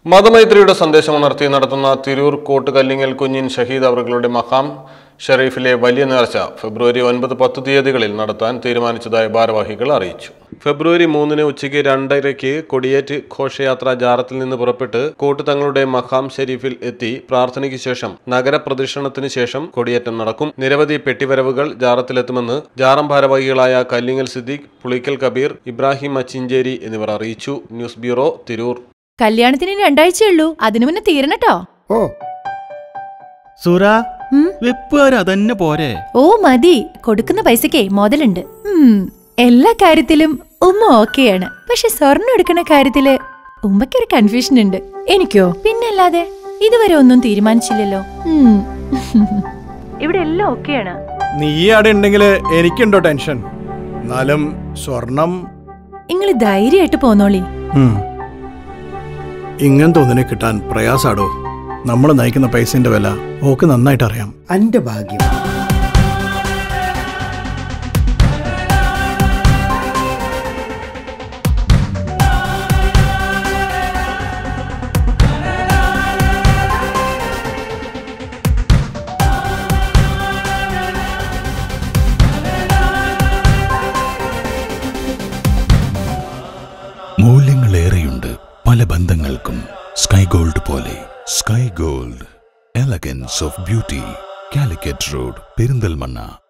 മതമൈത്രിയുടെ സന്ദേശമുണർത്തി നടത്തുന്ന തിരൂർ കോട്ട് കല്ലിങ്ങൽ കുഞ്ഞിൻ ഷഹീദ് അവറുകളുടെ മഹാം ഷെറീഫിലെ വലിയ നേർച്ച ഫെബ്രുവരി ഒൻപത് പത്ത് തീയതികളിൽ നടത്താൻ തീരുമാനിച്ചതായി ഭാരവാഹികൾ അറിയിച്ചു ഫെബ്രുവരി മൂന്നിന് ഉച്ചയ്ക്ക് രണ്ടരയ്ക്ക് കൊടിയേറ്റ് ഘോഷയാത്ര ജാറത്തിൽ നിന്ന് പുറപ്പെട്ട് കോട്ട് തങ്ങളുടെ മഹാം ഷെരീഫിൽ എത്തി പ്രാർത്ഥനയ്ക്ക് ശേഷം നഗരപ്രദക്ഷിണത്തിന് ശേഷം കൊടിയേറ്റം നടക്കും നിരവധി പെട്ടിവരവുകൾ ജാറത്തിലെത്തുമെന്ന് ജാറം ഭാരവാഹികളായ കല്ലിങ്ങൽ സിദ്ദീഖ് പുളിക്കൽ കബീർ ഇബ്രാഹിം അച്ചിഞ്ചേരി എന്നിവർ അറിയിച്ചു ന്യൂസ് ബ്യൂറോ തിരൂർ കല്യാണത്തിന് ഇനി രണ്ടാഴ്ചയുള്ളൂ അതിനു മുന്നേ തീരണട്ടോ ഓ സുര ഉം. വെപ്പുകാർ അതന്നെ പോരെ ഓ മതി കൊടുക്കുന്ന പൈസക്കേ മുതലുണ്ട് ഉം, എല്ലാ കാര്യത്തിലും ഉമ്മ ഓക്കെയാണ് പക്ഷെ സ്വർണ്ണം എടുക്കുന്ന കാര്യത്തില് ഉമ്മയ്ക്കൊരു കൺഫ്യൂഷൻ ഉണ്ട് എനിക്കോ പിന്നല്ലാതെ ഇതുവരെ ഒന്നും തീരുമാനിച്ചില്ലല്ലോ ഉം. ഇവിടെ എല്ലാം ഓക്കെയാണ് നീ അവിടെ ഉണ്ടെങ്കിൽ എനിക്കുണ്ടോ ടെൻഷൻ എന്നാലും സ്വർണം നിങ്ങൾ ധൈര്യമായിട്ട് പോന്നോളി ഉം. ഇങ്ങനത്തെ ഒന്നിനെ കിട്ടാൻ പ്രയാസാടോ നമ്മൾ നയിക്കുന്ന പൈസന്റെ വില ഓക്ക് നന്നായിട്ട് അറിയാം അന്റെ ഭാഗ്യം മൂല്യങ്ങളേറെയുണ്ട് പല ബന്ധങ്ങൾക്കും സ്കൈ ഗോൾഡ് പോലെ sky gold elegance of beauty Calicut road Perinthalmanna